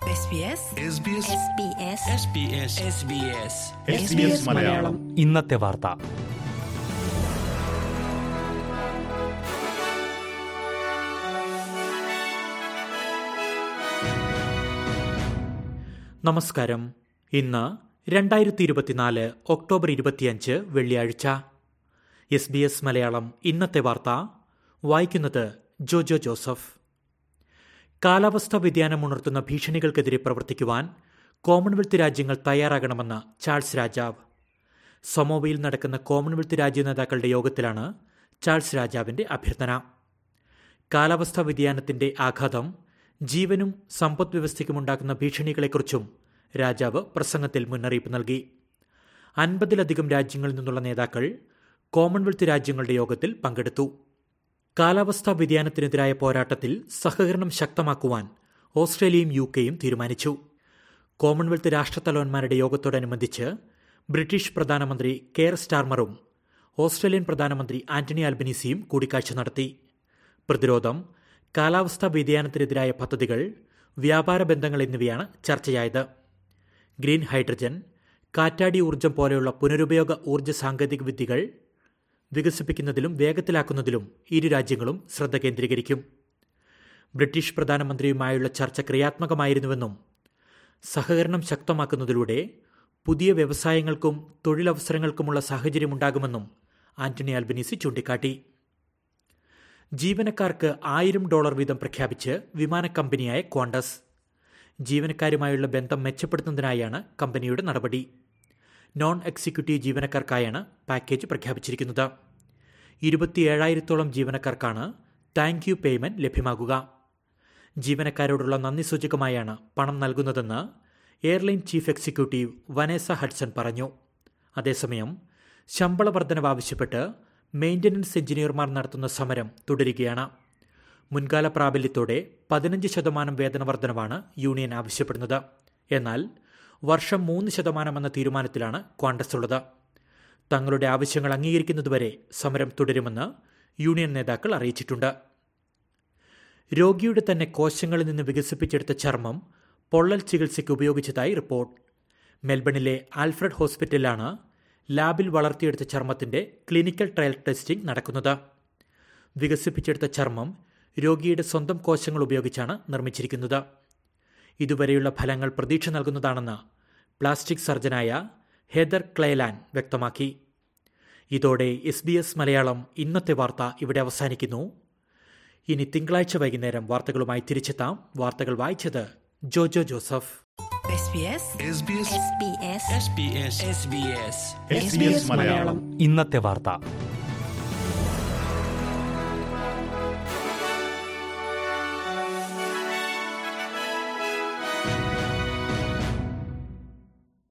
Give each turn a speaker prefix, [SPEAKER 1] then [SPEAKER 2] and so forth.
[SPEAKER 1] SBS
[SPEAKER 2] SBS Malayalam
[SPEAKER 3] ഇന്നത്തെ വാർത്ത നമസ്കാരം ഇന്ന് രണ്ടായിരത്തി ഇരുപത്തിനാല് ഒക്ടോബർ ഇരുപത്തിയഞ്ച് വെള്ളിയാഴ്ച എസ് ബി എസ് മലയാളം ഇന്നത്തെ വാർത്ത വായിക്കുന്നത് ജോജോ ജോസഫ് കാലാവസ്ഥാ വ്യതിയാനം ഉണർത്തുന്ന ഭീഷണികൾക്കെതിരെ പ്രവർത്തിക്കുവാൻ കോമൺവെൽത്ത് രാജ്യങ്ങൾ തയ്യാറാകണമെന്ന് ചാൾസ് രാജാവ് സമോവയിൽ നടക്കുന്ന കോമൺവെൽത്ത് രാജ്യ നേതാക്കളുടെ യോഗത്തിലാണ് ചാൾസ് രാജാവിന്റെ അഭ്യർത്ഥന കാലാവസ്ഥാ വ്യതിയാനത്തിന്റെ ആഘാതം ജീവനും സമ്പദ് വ്യവസ്ഥയ്ക്കുമുണ്ടാക്കുന്ന ഭീഷണികളെക്കുറിച്ചും രാജാവ് പ്രസംഗത്തിൽ മുന്നറിയിപ്പ് നൽകി അൻപതിലധികം രാജ്യങ്ങളിൽ നിന്നുള്ള നേതാക്കൾ കോമൺവെൽത്ത് രാജ്യങ്ങളുടെ യോഗത്തിൽ പങ്കെടുത്തു കാലാവസ്ഥാ വ്യതിയാനത്തിനെതിരായ പോരാട്ടത്തിൽ സഹകരണം ശക്തമാക്കുവാൻ ഓസ്ട്രേലിയയും യു കെയും തീരുമാനിച്ചു കോമൺവെൽത്ത് രാഷ്ട്രത്തലവന്മാരുടെ യോഗത്തോടനുബന്ധിച്ച് ബ്രിട്ടീഷ് പ്രധാനമന്ത്രി കെയർ സ്റ്റാർമറും ഓസ്ട്രേലിയൻ പ്രധാനമന്ത്രി ആന്റണി ആൽബനീസിയും കൂടിക്കാഴ്ച നടത്തി പ്രതിരോധം കാലാവസ്ഥാ വ്യതിയാനത്തിനെതിരായ പദ്ധതികൾ വ്യാപാര ബന്ധങ്ങൾ എന്നിവയാണ് ചർച്ചയായത് ഗ്രീൻ ഹൈഡ്രജൻ കാറ്റാടി ഊർജ്ജം പോലെയുള്ള പുനരുപയോഗ ഊർജ്ജ സാങ്കേതിക വിദ്യകൾ വികസിപ്പിക്കുന്നതിലും വേഗത്തിലാക്കുന്നതിലും ഇരു രാജ്യങ്ങളും ശ്രദ്ധ കേന്ദ്രീകരിക്കും ബ്രിട്ടീഷ് പ്രധാനമന്ത്രിയുമായുള്ള ചർച്ച ക്രിയാത്മകമായിരുന്നുവെന്നും സഹകരണം ശക്തമാക്കുന്നതിലൂടെ പുതിയ വ്യവസായങ്ങൾക്കും തൊഴിലവസരങ്ങൾക്കുമുള്ള സാഹചര്യമുണ്ടാകുമെന്നും ആന്റണി ആൽബനീസി ചൂണ്ടിക്കാട്ടി ജീവനക്കാർക്ക് ആയിരം ഡോളർ വീതം പ്രഖ്യാപിച്ച് വിമാന കമ്പനിയായ ക്വാണ്ടസ് ജീവനക്കാരുമായുള്ള ബന്ധം മെച്ചപ്പെടുത്തുന്നതിനായാണ് കമ്പനിയുടെ നടപടി നോൺ എക്സിക്യൂട്ടീവ് ജീവനക്കാർക്കായാണ് പാക്കേജ് പ്രഖ്യാപിച്ചിരിക്കുന്നത് ഇരുപത്തിയേഴായിരത്തോളം ജീവനക്കാർക്കാണ് താങ്ക് യു പേയ്മെന്റ് ലഭ്യമാകുക ജീവനക്കാരോടുള്ള നന്ദി സൂചകമായാണ് പണം നൽകുന്നതെന്ന് airline chief executive Vanessa Hudson പറഞ്ഞു അതേസമയം ശമ്പള വർധനവ് ആവശ്യപ്പെട്ട് മെയിന്റനൻസ് എഞ്ചിനീയർമാർ നടത്തുന്ന സമരം തുടരുകയാണ് മുൻകാല പ്രാബല്യത്തോടെ പതിനഞ്ച് ശതമാനം വേതന വർധനവാണ് യൂണിയൻ ആവശ്യപ്പെടുന്നത് എന്നാൽ വർഷം മൂന്ന് ശതമാനം എന്ന തീരുമാനത്തിലാണ് ക്വാണ്ടസ് ഉള്ളത് തങ്ങളുടെ ആവശ്യങ്ങൾ അംഗീകരിക്കുന്നതുവരെ സമരം തുടരുമെന്ന് യൂണിയൻ നേതാക്കൾ അറിയിച്ചിട്ടുണ്ട് രോഗിയുടെ തന്നെ കോശങ്ങളിൽ നിന്ന് വികസിപ്പിച്ചെടുത്ത ചർമ്മം പൊള്ളൽ ചികിത്സയ്ക്ക് ഉപയോഗിച്ചതായി റിപ്പോർട്ട് മെൽബണിലെ ആൽഫ്രഡ് ഹോസ്പിറ്റലിലാണ് ലാബിൽ വളർത്തിയെടുത്ത ചർമ്മത്തിന്റെ ക്ലിനിക്കൽ ട്രയൽ ടെസ്റ്റിംഗ് നടക്കുന്നത് വികസിപ്പിച്ചെടുത്ത ചർമ്മം രോഗിയുടെ സ്വന്തം കോശങ്ങൾ ഉപയോഗിച്ചാണ് നിർമ്മിച്ചിരിക്കുന്നത് ഇതുവരെയുള്ള ഫലങ്ങൾ പ്രതീക്ഷ നൽകുന്നതാണെന്ന് പ്ലാസ്റ്റിക് സർജനായ ഹെദർ ക്ലേലാൻ വ്യക്തമാക്കി ഇതോടെ എസ് ബി എസ് മലയാളം ഇന്നത്തെ വാർത്ത ഇവിടെ അവസാനിക്കുന്നു ഇനി തിങ്കളാഴ്ച വൈകുന്നേരം വാർത്തകളുമായി തിരിച്ചെത്താം വാർത്തകൾ വായിച്ചത് ജോജോ ജോസഫ്
[SPEAKER 1] SBS
[SPEAKER 2] SBS മലയാളം
[SPEAKER 3] ഇന്നത്തെ വാർത്ത